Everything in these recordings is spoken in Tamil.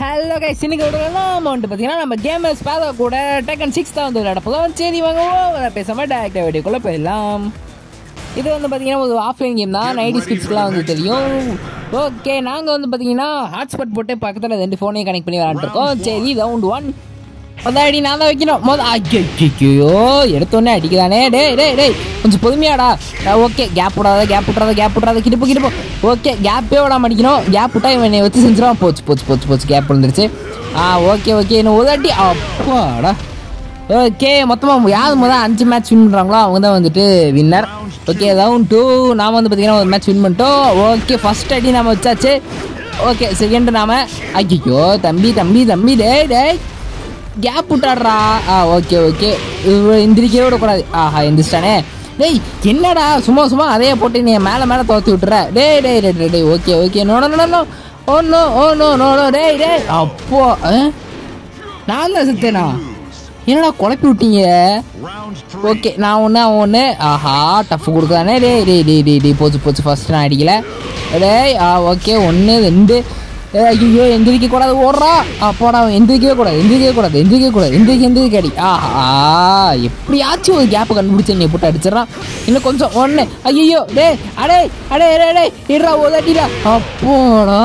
ஹலோ கைஸ் இன்னைக்கு விடலாம் வந்துட்டு பார்த்தீங்கன்னா நம்ம கேமர்ஸ் பேதா கூட டேக்கன் சிக்ஸ் தான் வந்து விளையாட போதும் சரி வாங்க அதை பேசாமல் டேரக்டாக வீடியோக்குள்ளே போயிடலாம் இது வந்து பார்த்தீங்கன்னா ஒரு ஆஃப்லைன் கேம் தான் நைன்டி ஸ்கிட்ஸ்க்குலாம் வந்து தெரியும் ஓகே நாங்கள் வந்து பார்த்தீங்கன்னா ஹாட்ஸ்பாட் போட்டு பக்கத்தில் ரெண்டு ஃபோனையும் கனெக்ட் பண்ணி விளாண்டுருக்கோம் சரி ரவுண்ட் ஒன் அதான் அடி நான் தான் வைக்கணும் மொத ஐயோ எடுத்தோடனே அடிக்குதானே டேய் டேய் டேய் கொஞ்சம் பொறுமையாடா ஓகே கேப் விடாத கேப் விட்றாத கேப் விட்றாத கிடுப்பு கிடுப்பு ஓகே கேப்பே விடாம அடிக்கணும் கேப் விட்டா இவன் என்னை வச்சு செஞ்சிடும் போச்சு போச்சு போச்சு போச்சு கேப் விழுந்துருச்சு ஆ ஓகே ஓகே இன்னும் ஒரு அடி அப்பாடா ஓகே மொத்தமாக யார் முதல் அஞ்சு மேட்ச் வின் பண்ணுறாங்களோ அவங்க தான் வந்துட்டு வின்னர் ஓகே ரவுண்ட் டூ நாம் வந்து பார்த்தீங்கன்னா ஒரு மேட்ச் வின் பண்ணிட்டோம் ஓகே ஃபர்ஸ்ட் அடி நாம வச்சாச்சு ஓகே செகண்ட் நாம ஐயோ தம்பி தம்பி தம்பி டேய் டேய் கேப் விட்டாடுறா ஆ ஓகே ஓகே எந்திரிக்கவே விடக்கூடாது ஆஹா எந்திரிச்சிட்டானே டேய் என்னடா சும்மா சும்மா அதையே போட்டு நீ மேலே மேலே துவத்தி விட்டுற டேய் டேய் டேய் டேய், டேய் okay okay no no no no oh no oh no no no டேய் டேய் அப்போ ஆ? நான் தான் செத்தேனா என்னடா குழப்பி விட்டீங்க ஓகே நான் ஒன்று அவன் ஒன்று ஆஹா டஃப் கொடுக்குறானே டேய் டேய் டேய் டேய் டேய் போச்சு போச்சு ஃபர்ஸ்ட் நான் அடிக்கல டேய் ஆ ஓகே ஒன்று ரெண்டு ஏய், ஐயோ எந்திரிக்க கூடாது ஓடுறா அப்போடா அவன் எந்திரிக்கவே கூடாது எந்திரிக்கவே கூடாது எந்திரிக்கவே கூடாது எந்திரிக்க எந்திரிக்க அடி ஆஹா எப்படியாச்சும் ஒரு கேப்பை கண்டுபிடிச்சு நீ போட்டு அடிச்சிடறான் இன்னும் கொஞ்சம் ஒன்று ஐயோ டேய் அடே அடே அடே அடே இடா ஓதாட்டிடா அப்போடா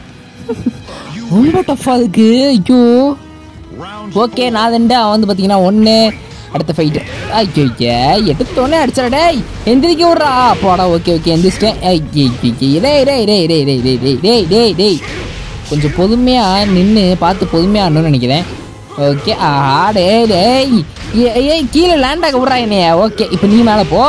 ரொம்ப டஃப்பாக இருக்கு ஐயோ ஓகே நான் ரெண்டு அவன் வந்து பார்த்தீங்கன்னா ஒன்று அடுத்த ஃபைட்டு ஐயோ எடுத்தோடனே அடிச்சா டேய் எந்திரிக்க விட்றா போடா ஓகே ஓகே எந்திரிச்சிட்டேன் ஐயோ டேய் டேய் டேய் டேய் டேய் டேய் டேய் டேய் டேய் டேய் கொஞ்சம் பொறுமையாக நின்று பார்த்து பொறுமையாக ஆடணும்னு நினைக்கிறேன் ஓகே ஆஹா டேய் டேய் ஏய், ஏய் கீழே லேண்ட் ஆக விட்றா என்னைய ஓகே இப்போ நீ மேலே போ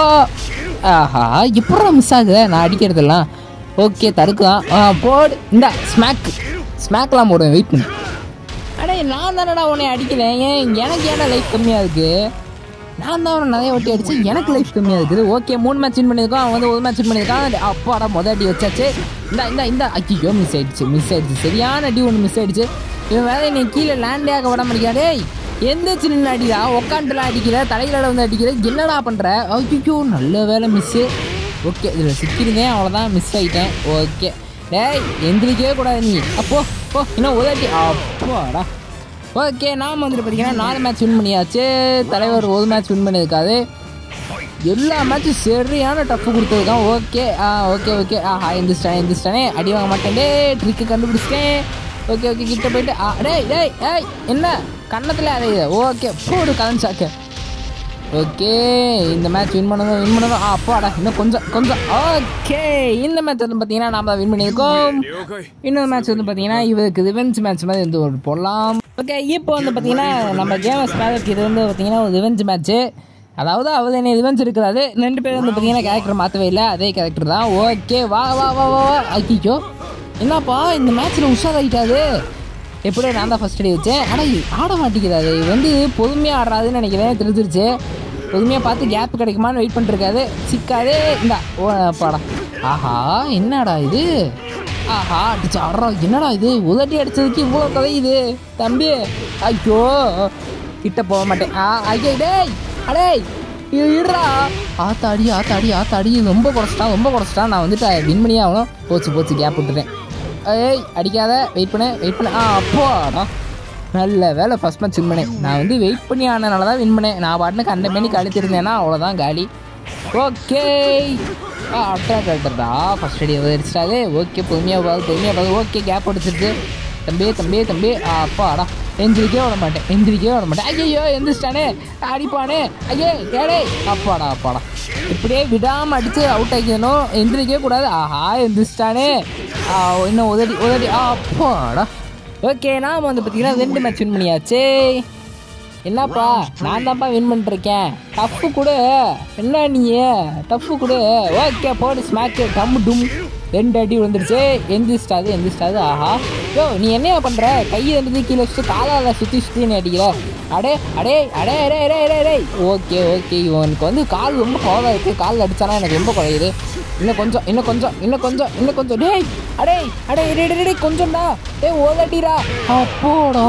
ஆஹா எப்படா மிஸ் ஆகுது நான் அடிக்கிறதெல்லாம் ஓகே தடுக்கலாம் ஆ போடு இந்த ஸ்மாக் ஸ்மாக்லாம் போடுவேன் வெயிட் பண்ணு அடே நான் தானடா உன்னை அடிக்கிறேன் ஏன் எனக்கு ஏன்டா லைஃப் கம்மியாக இருக்கு நான் தான் அவனை நிறைய வாட்டி அடிச்சு எனக்கு லைஃப் கம்மியாக இருக்குது ஓகே மூணு மேட்ச் வின் பண்ணியிருக்கான் அவன் வந்து ஒரு மேட்ச் வின் பண்ணியிருக்கான் அப்பாடா மொதல் அடி வச்சாச்சு இந்த இந்த இந்த ஐயோ மிஸ் ஆயிடுச்சு மிஸ் ஆயிடுச்சு சரியான அடி ஒன்று மிஸ் ஆயிடுச்சு இவன் வேலை நீ கீழே லேண்டே ஆக விட மாட்டேங்காடே எந்த சின்ன அடிடா உக்காண்டுலாம் அடிக்கிற தலையில வந்து அடிக்கிற என்னடா பண்ணுற ஐயோ நல்ல வேலை மிஸ்ஸு ஓகே இதில் சிக்கிருந்தேன் அவ்வளோதான் மிஸ் ஆகிட்டேன் ஓகே டேய் எந்திரிக்கவே கூடாது நீ அப்போ போ இன்னும் உதட்டி அப்பாடா ஓகே நாம் வந்துட்டு பார்த்தீங்கன்னா நாலு மேட்ச் வின் பண்ணியாச்சு தலைவர் ஒரு மேட்ச் வின் பண்ணியிருக்காது எல்லா மேட்சும் சரியான டஃப் கொடுத்துருக்கான் ஓகே ஆ ஓகே ஓகே ஆஹா எந்திரிச்சிட்டேன் எந்திரிச்சிட்டானே அடி வாங்க மாட்டேன் டே ட்ரிக்கு கண்டுபிடிச்சிட்டேன் ஓகே ஓகே கிட்ட போயிட்டு ஆ டேய் டேய் ஏய் என்ன கன்னத்தில் அறையுது ஓகே போடு கலன் சாக்கு ஓகே இந்த மேட்ச் வின் பண்ணணும் வின் பண்ணணும் ஆ அப்பாடா இன்னும் கொஞ்சம் கொஞ்சம் ஓகே இந்த மேட்ச் வந்து பார்த்தீங்கன்னா நாம தான் வின் பண்ணியிருக்கோம் இன்னொரு மேட்ச் வந்து பார்த்தீங்கன்னா இவருக்கு ரிவெஞ்ச் மேட்ச் மாதிரி வந்து ஒரு போடலாம் ஓகே இப்போ வந்து பார்த்தீங்கன்னா நம்ம கேமஸ் மேலுக்கு இது வந்து பார்த்தீங்கன்னா ஒரு ரிவெஞ்ச் மேட்ச்சு அதாவது அவர் என்ன ரிவெஞ்ச் இருக்கிறாரு ரெண்டு பேரும் வந்து பார்த்தீங்கன்னா கேரக்டர் மாற்றவே இல்லை அதே கேரக்டர் தான் ஓகே வா வா வா வா வா ஐயோ என்னப்பா இந்த மேட்ச்சில் உஷாராயிட்டாரு எப்படியோ நான் தான் ஃபஸ்ட் அடி வச்சேன் ஆனால் ஆட மாட்டேங்கிறாரு இது வந்து பொறுமையாக ஆடுறாதுன்னு நினைக்கிறேன் தெரிஞ்சிருச்சு பொறுமையாக பார்த்து கேப் கிடைக்குமான்னு வெயிட் பண்ணிருக்காரு சிக்காது இந்தா ஓ பாடா ஆஹா என்னடா இது ஆஹா அடிச்சு ஆடுறா என்னடா இது உதட்டி அடிச்சதுக்கு இவ்வளோ கதை இது தம்பி ஐயோ கிட்ட போக மாட்டேன் ஆ ஐயோ டேய் அடே இருடா ஆத்தாடி ஆத்தாடி ஆத்தாடி ரொம்ப குறைச்சிட்டான் ரொம்ப குறைச்சிட்டான் நான் வந்துட்டு வின் பண்ணியே ஆகணும் போச்சு போச்சு கேப் விட்டுறேன் ஏய் அடிக்காத வெயிட் பண்ண வெயிட் பண்ண ஆ அப்போடா நல்ல வேலை ஃபஸ்ட் மேட்ச் வின் பண்ணேன் நான் வந்து வெயிட் பண்ணி ஆனனால தான் வின் பண்ணேன் நான் பாட்டுக்கு அந்த மணிக்கு அழுத்திருந்தேன்னா அவ்வளோதான் காலி ஓகே ஆ அட்டா அட்டா ஃபஸ்ட் அடி அடிச்சிட்டாது ஓகே பொறுமையாக போகுது பொறுமையாக போகுது ஓகே கேப் அடிச்சிருச்சு தம்பி தம்பி தம்பி ஆ அப்பாடா எந்திரிக்கவே விட மாட்டேன் எந்திரிக்கவே விட மாட்டேன் ஐயோ எந்திரிச்சிட்டானே அடிப்பானே ஐயே ஏடே அப்பாடா அப்பாடா இப்படியே விடாமல் அடித்து அவுட் ஆக்கிக்கணும் எந்திரிக்கவே கூடாது ஆஹா எந்திரிச்சிட்டானே ஆ, இன்னும் உதடி உதடி ஆ, அப்பாடா ஓகே நாம் வந்து பார்த்தீங்கன்னா ரெண்டு மேட்ச் வின் பண்ணியாச்சு என்னப்பா நான் தான்ப்பா வின் பண்ணிருக்கேன் டஃப்பு கொடு என்ன நீ டஃப்பு கொடு ஓகே போடு ஸ்மாக்கு டம் டும் ரெண்டு அடி விழுந்துருச்சு எந்திரிச்சிட்டாது எந்திரிச்சிட்டாது ஆஹா யோ நீ என்னையா பண்ணுற கையை ரெண்டு கீழே வச்சுட்டு காலால் சுற்றி சுற்றி நீ அடிக்கிற அடே அடே அடே அடே அடே அடே அடே ஓகே ஓகே இவனுக்கு வந்து கால் ரொம்ப கோவம் இருக்குது கால் அடிச்சானா எனக்கு ரொம்ப குறையுது இன்னும் கொஞ்சம் இன்னும் கொஞ்சம் இன்னும் கொஞ்சம் இன்னும் கொஞ்சம் டேய் அடே அடே டே டே, டே கொஞ்சம்டா டேய் ஓதட்டிடா அப்போடா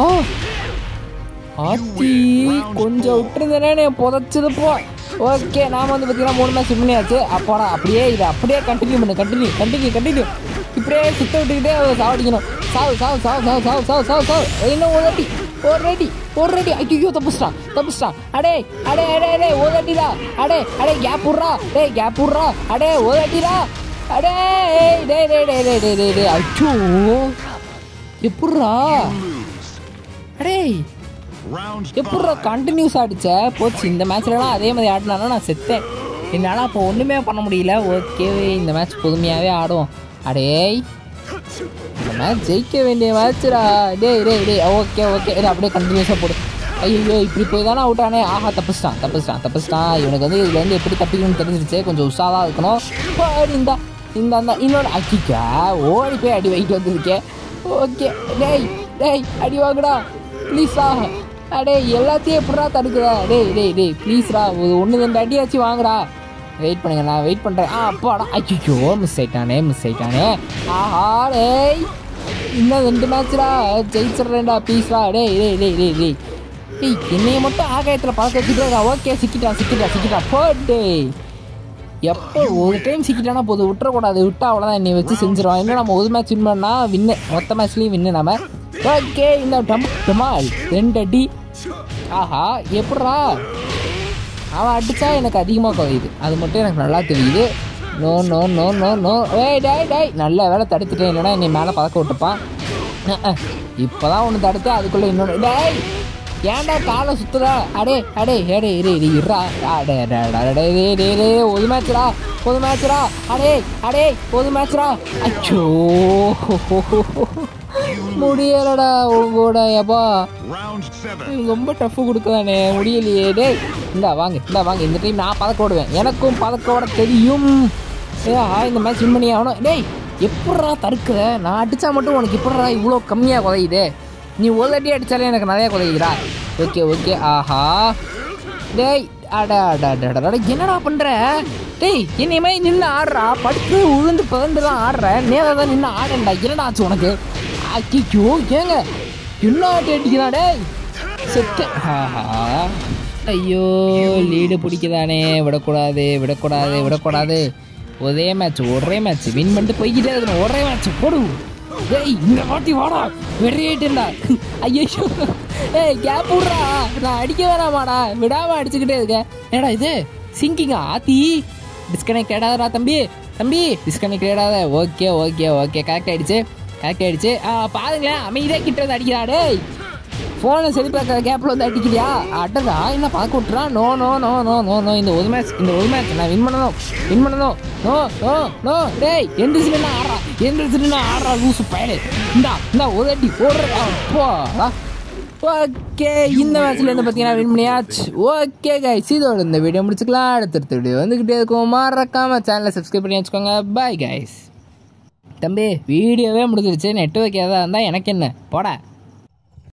ஆத்தி கொஞ்சம் விட்டுருந்தேனே புதைச்சது போ ஓகே நாம வந்து பார்த்தீங்கன்னா மூணு மேட்ச் பண்ணியாச்சு அப்பாடா அப்படியே இதை அப்படியே கண்டினியூ பண்ணு கண்டினியூ கண்டினியூ கண்டினியூ இப்படியே சுத்த விட்டுக்கிட்டே அவரை சாவடிக்கணும் சாவு சாவு சாவு சாவு சாவு சாவு சாவு சாவு இன்னும் ஒரு அடி ஒரு அடி ஒரு அடி ஐயோ தப்பிச்சிட்டான் தப்பிச்சிட்டான் அடே அடே அடே அடே ஒரு அடிடா அடே அடே கேப் விட்றா டேய் கேப் விட்றா அடே ஒரு அடிடா அடே ஏய், டேய் டேய் டேய் டேய் டேய் டேய் டேய் அச்சோ எப்பட்றா அடே Round எப்பட்றா கண்டினியூஸ் ஆடிச்ச போச்சு இந்த மேட்ச்லலாம் அதே மாதிரி ஆடினாலும் நான் செத்தேன் என்னால் அப்போ ஒன்றுமே பண்ண முடியல ஓகே இந்த மேட்ச் பொறுமையாகவே ஆடுவோம் அடேய் இந்த மேட்ச் ஜெயிக்க வேண்டிய மேட்ச்டா டேய் டேய் டேய் ஓகே ஓகே இது அப்படியே கண்டினியூஸாக போடு ஐயோ இப்படி போய் தானே அவுட் ஆனே ஆஹா தப்பிச்சிட்டான் தப்பிச்சிட்டான் தப்பிச்சிட்டான் இவனுக்கு வந்து இதுல இருந்து எப்படி தப்பிக்கணும்னு தெரிஞ்சிருச்சு கொஞ்சம் உஷாராக இருக்கணும் பாரு இந்தா இந்த அந்த இன்னொரு அக்கிக்கா ஓடி போய் அடி வைக்கிட்டு வந்திருக்கேன் ஓகே டேய் டேய் அடி வாங்குடா ப்ளீஸா அடே எல்லாத்தையும் எப்படா தடுக்குற டேய் டேய் டேய் ப்ளீஸ்ரா ஒரு ஒன்று ரெண்டு அடியாச்சும் வாங்குடா வெயிட் பண்ணுங்க நான் வெயிட் பண்ணுறேன் ஆ அப்பாடா ஐயோ மிஸ் ஆயிட்டானே மிஸ் ஆயிட்டானே ஆஹா டேய் இன்னும் ரெண்டு மேட்ச்டா ஜெயிச்சிடுறேன்டா ப்ளீஸ்ரா டேய் டேய் டேய் டேய் டேய் டேய் என்னைய மட்டும் ஆகாயத்தில் பழக்க வச்சுட்டு ஓகே சிக்கிட்டான் சிக்கிட்டான் சிக்கிட்டான் போட்டே எப்போ ஒரு டைம் சிக்கிட்டானா போதும் விட்டுறக்கூடாது விட்டா அவ்வளோதான் என்னை வச்சு செஞ்சிருவான் இன்னும் நம்ம ஒரு மேட்ச் வின் பண்ணா வின்னு மொத்த மேட்ச்லேயும் வின்னு நம்ம ஓகே இந்த டம் டமால் ரெண்டு அடி ஆஹா எப்பட்றா அவன் அடித்தா எனக்கு அதிகமாக குறையுது அது மட்டும் எனக்கு நல்லா தெரியுது no no no no no ஏய் டேய் டேய் நல்ல வேலை தடுத்துட்டேன் இல்லைன்னா என்னை மேலே பறக்க விட்டுப்பான் இப்போ தான் ஒன்று தடுத்து அதுக்குள்ளே இன்னொன்று டேய் ஏன்டா காலை சுத்துறா அடே அடே அடே இரு இரு இருடா அடே அடே அடே அடே டே டே டே ஒரு மேட்ச்ரா ஒரு மேட்ச்ரா அடே அடே ஒரு மேட்ச்ரா அச்சோ முடியலடா உங்களோட எப்பா Round seven. ரொம்ப டஃப் கொடுக்குறானே முடியலையே டேய் இந்தா வாங்க இந்தா வாங்க இந்த டைம் நான் பதக்க ஓடுவேன் எனக்கும் பதக்க ஓட தெரியும் ஏ ஆ இந்த மேட்ச் வின் பண்ணி ஆகணும் டேய் எப்பட்றா தடுக்கிற நான் அடித்தா மட்டும் உனக்கு எப்பட்றா இவ்வளோ கம்மியாக குறையுது நீ ஒரு அடி அடித்தாலே எனக்கு நிறையா குறையுதுடா ஓகே ஓகே ஆஹா டேய் அட அட அட அட, அட என்னடா பண்ணுற டேய் என்னை மாதிரி நின்று ஆடுறா படுத்து உழுந்து பிறந்துலாம் ஆடுற நேராக தான் நின்று ஆடண்டா என்னடா ஆச்சு உனக்கு அக்கிச்சோ ஏங்க என்ன ஆட்டி அடிக்கிறான் டேய் செத்த ஆஹா ஐயோ லீடு பிடிக்குதானே விடக்கூடாது விடக்கூடாது விடக்கூடாது ஒரே மேட்ச் ஒரே மேட்ச் வின் பண்ணிட்டு போய்கிட்டே இருக்கணும் ஒரே மேட்ச் போடு டேய் இந்த வாட்டி வாடா வெறியிட்டா ஐயோ ஏய் கேப் விட்றா நான் அடிக்க வேணாமாடா விடாம அடிச்சுக்கிட்டே இருக்கேன் ஏடா இது சிங்கிங்கா ஆத்தி டிஸ்கனெக்ட் ஆடாதடா தம்பி தம்பி டிஸ்கனெக்ட் ஆடாத ஓகே ஓகே ஓகே கரெக்ட் ஆயிடுச்சு கரெக்ட் ஆயிடுச்சு ஆ பாருங்களேன் அமைதியாக கிட்ட வந்து அடிக்கிறா டேய் ஃபோனை சரி பார்க்குற கேப்பில் வந்து அடிக்கிறியா அடடா என்ன பார்க்க விட்டுறா no no no no no no இந்த ஒரு மேட்ச் இந்த ஒரு மேட்ச் நான் வின் பண்ணணும் வின் பண்ணணும் நோ நோ நோ டேய் எந்திரிச்சுனா ஆடுறா எந்திரிச்சுனா ஆடுறா லூசு பயலே இந்தா இந்தா ஒரு அடி ஓடுறா போடா ஓகே இந்த மேட்ச்ல இருந்து பார்த்தீங்கன்னா வின் பண்ணியாச்சு ஓகே கைஸ் இதோட இந்த வீடியோ முடிச்சுக்கலாம் அடுத்தடுத்த வீடியோ வந்துக்கிட்டே இருக்கும் மறக்காம சேனலை சப்ஸ்கிரைப் பண்ணி வச்சுக்கோங்க பாய் கைஸ் தம்பி வீடியோவே முடிஞ்சிருச்சு நெட்ஒர்க் ஏதாவது இருந்தால் எனக்கு என்ன போடா